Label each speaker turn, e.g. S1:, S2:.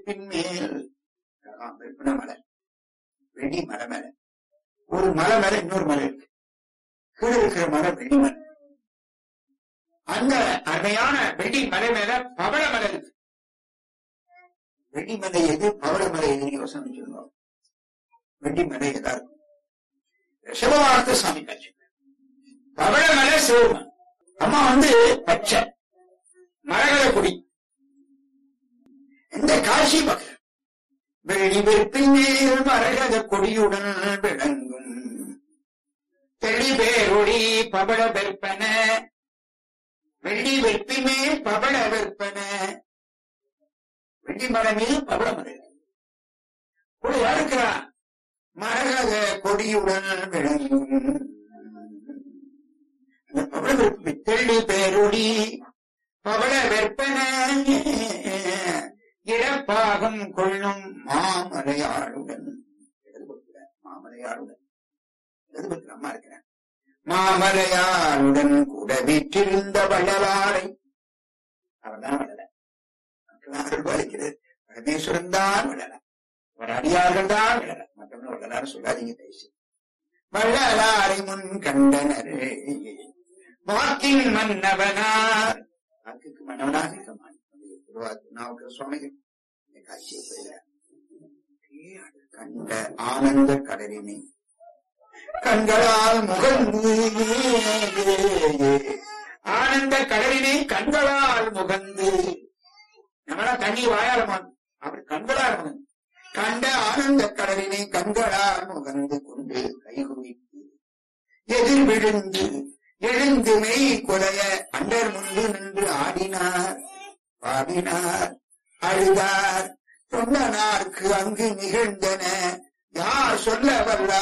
S1: வெடிப்பின் மேல் வெடிப்பின மலை வெடி மலை மேல ஒரு மலை மேல இன்னொரு மலை இருக்கு கீழே இருக்கிற மலை வெடி மலை அந்த அருமையான வெடி மலை மேல பவள மலை இருக்கு வெடி மலை எது பவள மலை எது யோசனை சொல்லுவோம் வெடி மலை எதா இருக்கும் சிவவார்த்த சாமி காட்சி பவள மலை சிவமன் அம்மா வந்து பச்சை மரகத குடி இந்த காசி பகல் வெள்ளி வெற்பின் மேல் மரகத கொடியுடன் விளங்கும் தெளி பேரொடி பவள வெற்பன வெள்ளி வெற்பிமே பவள வெற்பன வெள்ளி மலை மீது பவள மலை கூட யாருக்கிறா மரகத கொடியுடன் விளங்கும் அந்த பவள வெற்பு தெள்ளி பேரொடி பவள வெற்பன இடப்பாகம் கொள்ளும் மாமலையாளுடன் மாமலையாளுடன் எழுதுபத்தில் அம்மா இருக்கிறேன் மாமலையாளுடன் கூட வீற்றிருந்த வள்ளலாரை அவர்தான் வள்ளல அருள் பாலிக்கிறது பரமேஸ்வரன் தான் வள்ளல அவர் அடியார்கள் தான் வள்ளல மற்றவங்க வள்ளலார் சொல்லாதீங்க பேசி வள்ளலாரை முன் கண்டனர் வாக்கின் மன்னவனார் வாக்குக்கு மன்னவனாக இருக்க மாட்டேன் திருவாக்கு சுவாமிகள் இந்த காட்சியை போயில கண்ட ஆனந்த கடலினை கண்களால் முகந்து ஆனந்த கடலினை கண்களால் முகந்து நம்மளா தண்ணி வாயாளமான் அப்படி கண்களால் முகந்து கண்ட ஆனந்த கடலினை கண்களால் முகந்து கொண்டு கைகுவித்து எதிர் விழுந்து எழுந்து மெய் குலைய அண்டர் முன்பு நின்று ஆடினார் பாடினார் அழுதார் சொன்னனார்க்கு அங்கு நிகழ்ந்தன யார் சொல்ல வல்லார்